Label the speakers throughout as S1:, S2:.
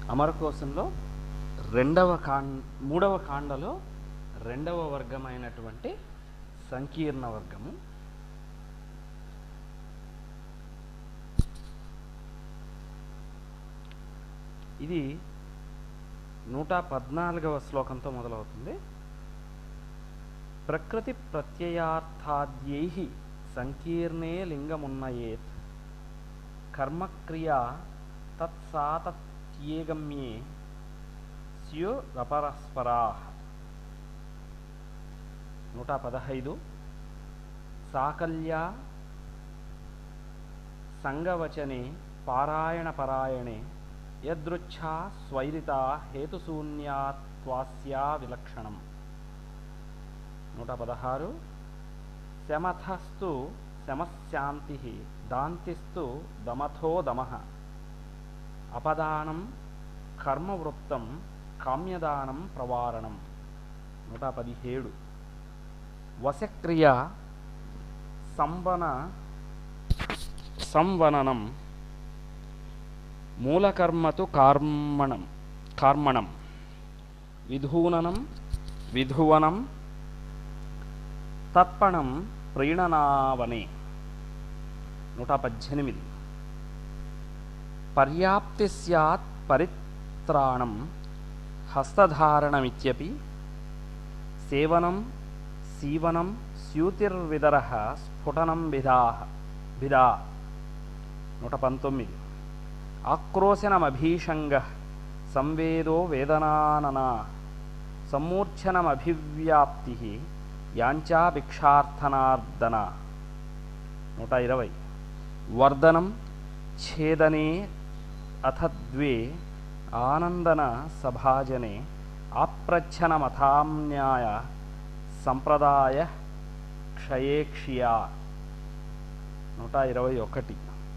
S1: అమరకోశంలో రెండవ కాండ మూడవ కాండలో రెండవ వర్గమైనటువంటి సంకీర్ణ వర్గము ఇది నూట పద్నాలుగవ శ్లోకంతో మొదలవుతుంది ప్రకృతి ప్రత్యయార్థాద్యై సంకీర్ణే లింగమున్నయేత్ కర్మక్రియా తత్సాతత్యేగమ్యే స్యురపరస్పరా నూట పదహైదు సాకల్య సంగవచనే పారాయణ పరాయణే యదృచ్ఛా స్వైరిత హేతుశూన్యాత్వాస్యా విలక్షణం నూట పదహారు శమథస్తు శమశాంతి దాంతిస్తు దమథో దమ అపదానం కర్మవృత్తం కామ్యదానం ప్రవారణం నూట పదిహేడు వశక్రియ సంవన సంవననం మూలకర్మతు కార్మణం కార్మణం విధూననం విధువనం తర్పణం ప్రీణనావనే నూట పద్దెనిమిది పర్యాప్తి సత్ పరిత్రాణం హస్తధారణమిత్యపి సేవనం సీవనం స్యూతిర్విదర స్ఫుటనం విధా విదా నూట పంతొమ్మిది ఆక్రోశనమభీషంగ సంవేదో వేదనాననా సమ్మూర్ఛనమభివ్యాప్తి యాంచా భిక్షార్థనార్దన నూట ఇరవై వర్ధనం ఛేదనే అథ ద్వే ఆనందన సభాజనే ఆప్రచ్ఛనమథామ్న్యాయ సంప్రదాయ క్షయేక్షియా నూట ఇరవై ఒకటి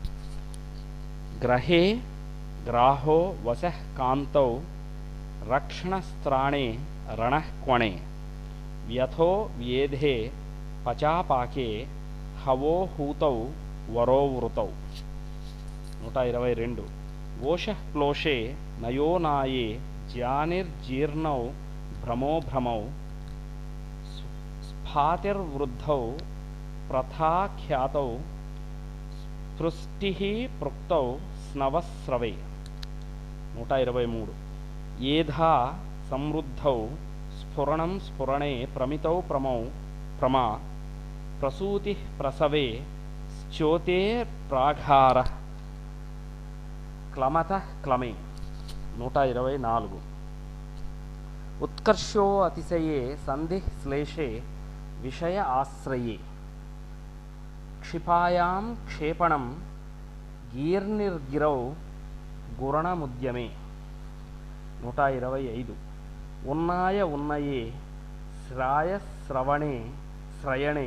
S1: గ్రహే గ్రాహో వశః కాంతౌ రక్షణస్త్రాణే రణఃక్వణే వ్యథో వ్యేధే పచాపాకే హవో హూతౌ వరోవృతౌ నూట ఇరవై రెండు ఓషఃక్లోషే నయోనాయే జానిర్జీర్ణౌ భ్రమో భ్రమౌ స్ఫాతిర్వృద్ధౌ ప్రథాఖ్యాతౌ స్పృష్టి పృక్తౌ స్నవస్రవే నూట ఇరవై మూడు ఏధా సమృద్ధౌ స్ఫురణం స్ఫురణే ప్రమితౌ ప్రమౌ ప్రమా ప్రసూతి ప్రసవే శ్చోతే ప్రాఘార క్లమత క్లమే నూట ఇరవై నాలుగు ఉత్కర్షో అతిశయే సంధి శ్లేషే విషయ ఆశ్రయే క్షిపాయాం క్షేపణం గీర్నిర్గిరౌ గురణముద్యమే నూట ఇరవై ఐదు ఉన్నాయ ఉన్నయే శ్రాయశ్రవణే శ్రయణే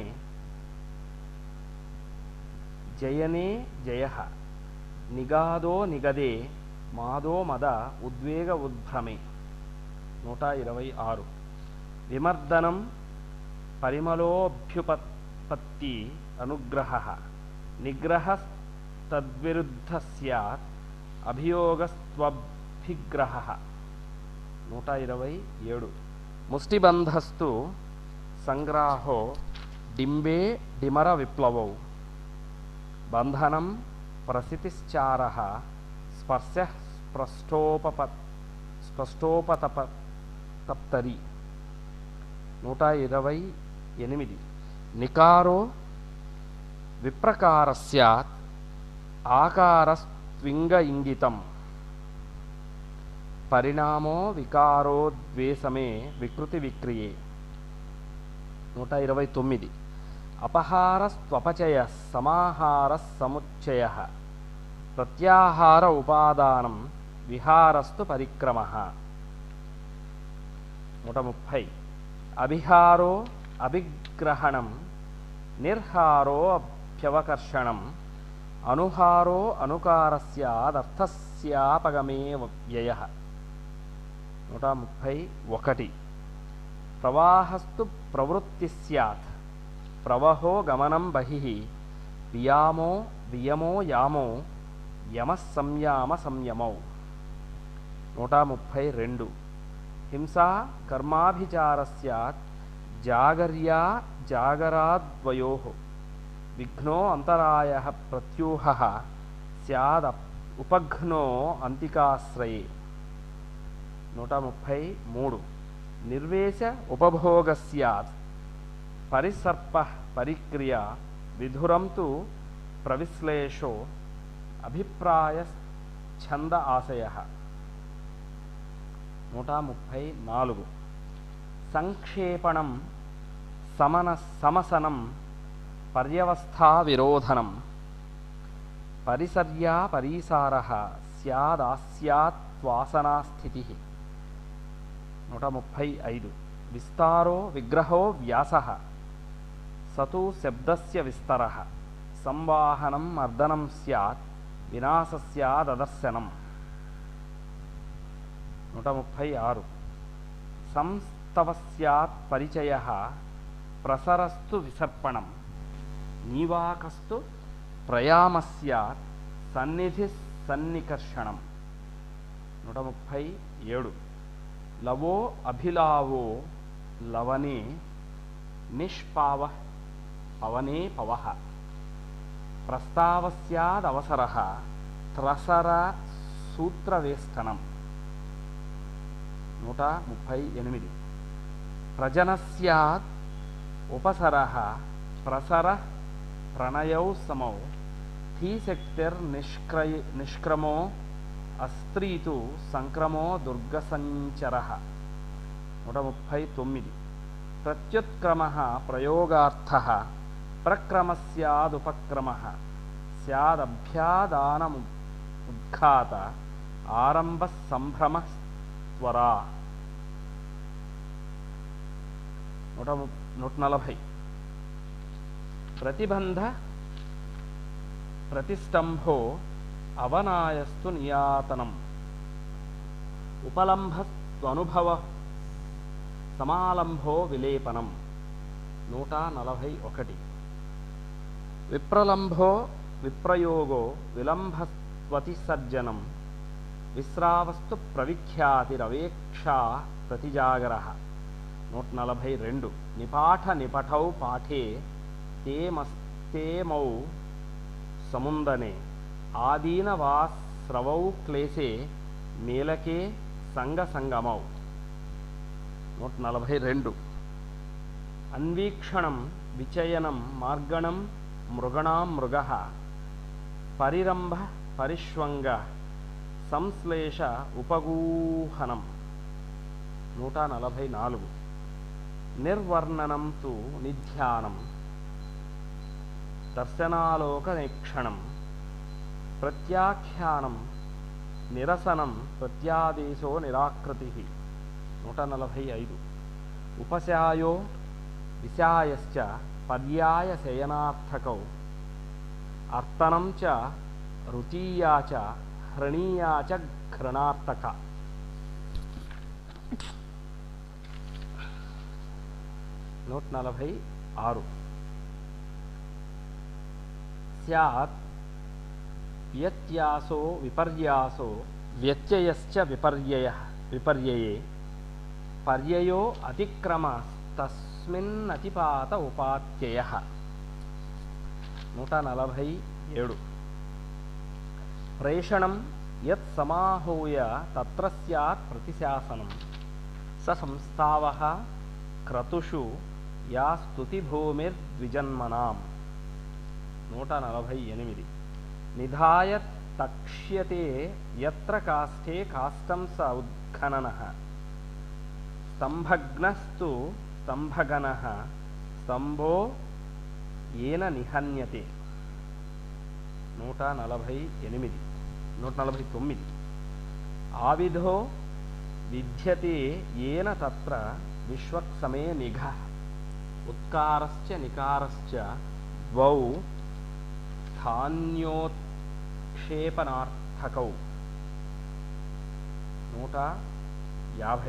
S1: జయనే జయ నిగాదో నిగదే మాదో మద ఉద్వేగ ఉద్భ్రమే నూట ఇరవై ఆరు విమర్దనం పరిమళోభ్యుపత్తి అనుగ్రహ నిగ్రహ తద్విరుద్ధ సత్ అభియోగస్త్వభిగ్రహ నూట ఇరవై ఏడు ముష్టిబంధస్తు సంగ్రాహో డింబే డిమర విప్లవౌ బంధనం ప్రసితిశ్చార స్పర్శ స్పష్టోపప స్పష్టోపతప తప్తరి నూట ఇరవై ఎనిమిది నికారో విప్రకార సత్ ఆకారస్త్వింగ ఇంగితం పరిణామో వికారో ద్వేషమే వికృతి విక్రియే నూట ఇరవై తొమ్మిది అపహారస్త్వపచయ సమాహార సముచ్చయ ప్రత్యాహార ఉపాదానం విహారస్తు పరిక్రమ నూట ముప్పై అభిహారో అభిగ్రహణం నిర్హారో అభ్యవకర్షణం అనుహారో అనుకారస్యాదర్థస్యాపగమే వ్యయ నూట ముప్పై ఒకటి ప్రవాహస్తు ప్రవృత్తి సత్ ప్రవహో గమనం బహిః వియామో వియమో యామో యమ సంయామ సంయమౌ నూట ముప్పై రెండు హింసా కర్మాభిచార సత్ జాగర్యా జాగరాద్వయో విఘ్నో అంతరాయ ప్రత్యూహ సద్ ఉపఘ్నో అంతికాశ్రయే నూట ముప్పై మూడు నిర్వేశ ఉపభోగ సత్ పరిసర్ప పరిక్రియ విధురం తు ప్రవిశ్లేషో అభిప్రాయ ఛంద ఆశయ నూట ముప్పై నాలుగు సంక్షేపణం సమన సమసనం పర్యవస్థా విరోధనం పరిసర్యా పరీసార స్యాదాస్యాత్వాసనాస్థితి నూట ముప్పై ఐదు విస్తారో విగ్రహో వ్యాస సతు శబ్దస్య విస్తర సంవాహనం మర్దనం స్యాత్ వినాశ స్యాదర్శనం నూట ముప్పై ఆరు సంస్తవ స్యాత్ పరిచయ ప్రసరస్తు విసర్పణం నీవాకస్తు ప్రయామ స్యాత్ సన్నిధి సన్నికర్షణం నూట ముప్పై ఏడు లవో అభిలావో లవనే నిష్పావ పవనే పవ ప్రస్తావస్యాదవసర త్రసర సూత్రవేష్టనం నూట ముప్పై ఎనిమిది ప్రజనస్యాత్ ఉపసర ప్రసర ప్రణయౌ సమౌ ధీశక్తిర్నిష్క్రయ నిష్క్రమో అస్త్రీతు సంక్రమో దుర్గసంచర నూట ముప్పై తొమ్మిది ప్రత్యుత్క్రమ ప్రయోగార్థ ప్రక్రమ సదుపక్రమ సదభ్యాదానము ఉద్ఘాత ఆరంభ సంభ్రమ త్వరా నూట ము- నూట నలభై ప్రతిబంధ ప్రతిష్టంభో అవనాయస్తు నియాతనం ఉపలంభస్త్వనుభవ సమాలంభో విలేపనం నూట నలభై ఒకటి విప్రలంభో విప్రయోగో విలంభస్త్వతిసర్జనం విశ్రావస్తు ప్రవిఖ్యాతిరవేక్షా ప్రతిజాగర నూట నలభై రెండు నిపాఠ నిపఠౌ పాఠే తేమస్తేమౌ సముందనే ఆదీనవాస్రవౌ క్లేశే మేలకే సంగ సంగమౌ నూట నలభై రెండు అన్వీక్షణం విచయనం మార్గణం మృగణాం మృగ పరిరంభ పరిష్వంగ సంశ్లేష ఉపగూహనం నూట నలభై నాలుగు నిర్వర్ణనం తు నిధ్యానం దర్శనాలోకనేక్షణం ప్రత్యాఖ్యానం నిరసనం ప్రత్యాదేశో నిరాకృతి నూట నలభై ఐదు ఉపశాయో విశాయశ్చ పర్యాయ శయనార్థకౌ అర్తనం చ రుచీయా చ హృణీయా చ ఘృణార్థక నూట నలభై ఆరు స్యాత్ వ్యత్యాసో విపర్యాసో వ్యత్యయశ్చ విపర్యయ విపర్యయే పర్యయో అతిక్రమ తస్మిన్నతిపాత ఉపాత్యయ నూట నలభై ఏడు ప్రేషణం యత్ సమాహూయ తత్ర స్యాత్ ప్రతిశాసనం స సంస్థావ క్రతుషు యా స్తుతిభూమిర్ద్విజన్మనాం నూట నలభై ఎనిమిది నిధాయ తక్ష్యతే యత్ర కాష్ఠే కాష్టం స ఉద్ఘనన స్తంభగ్నస్తు స్తంభగన స్తంభో ఏన నిహన్యతే నూట నలభై ఎనిమిది నూట నలభై తొమ్మిది ఆవిధో విద్యతే ఏన తత్ర విశ్వక్సమే నిఘ ఉత్కారశ్చ నికారశ్చ ద్వౌ ధాన్యోత్క్షేపనార్థకౌ నూట యాభై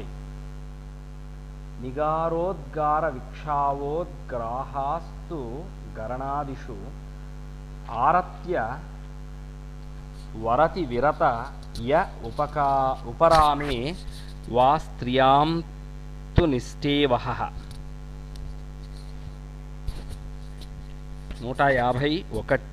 S1: నిగారోద్గార విక్షావోద్గ్రాహాస్తు గరణాదిషు ఆరత్య వరతి విరత య ఉపకా ఉపరామే వా స్త్రియాం తు నిష్టేవహ నూట యాభై ఒకటి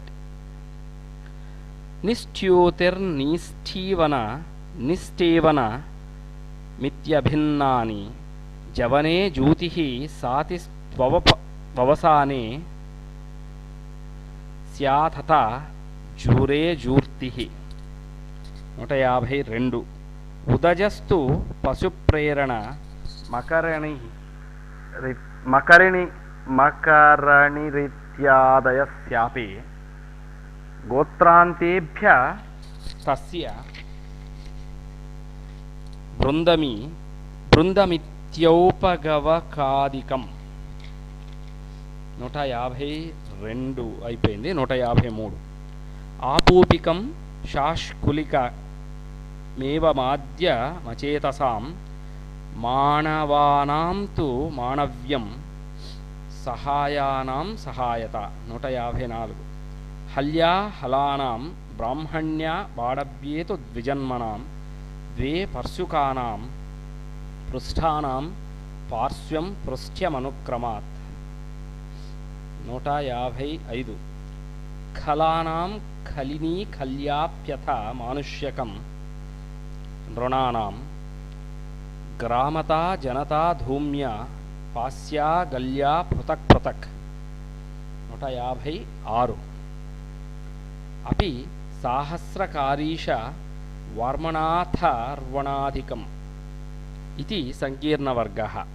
S1: నిశ్చ్యోతిర్నిష్ఠీవన నిష్టేవన మిత్యభిన్నాని జవనే జ్యోతి సాతిస్త్వవసానే స్యాథత జూరే జూర్తి నూట యాభై రెండు ఉదజస్తు పశుప్రేరణ మకరణి రి- మకరిణి మకరణిరిత్యాదయస్యాపి గోత్రాంతేభ్య తస్య బృందమి బృందమిత్యౌపగవకాదికం నూట యాభై రెండు అయిపోయింది నూట యాభై మూడు ఆపూపికం శాష్కులిక మేవమాద్య మచేతసాం మానవానాం తు మానవ్యం సహాయానాం సహాయత నూట యాభై నాలుగు హల్యా హలానాం బ్రాహ్మణ్య వాడవ్యేతు ద్విజన్మనాం ద్వే పర్శుకానాం పృష్ఠానాం పార్శ్వం పృష్ఠ్యమనుక్రమాత్ నూట యాభై ఐదు ఖలానాం ఖలినీ ఖల్యాప్యథ మానుష్యకం నృణానాం గ్రామతా జనతా ధూమ్య పాస్యా గల్యా పృథక్ పృథక్ నూట యాభై ఆరు అపి సాహస్రకారీష వర్మణాథర్వణాధికం ఇది సంకీర్ణవర్గ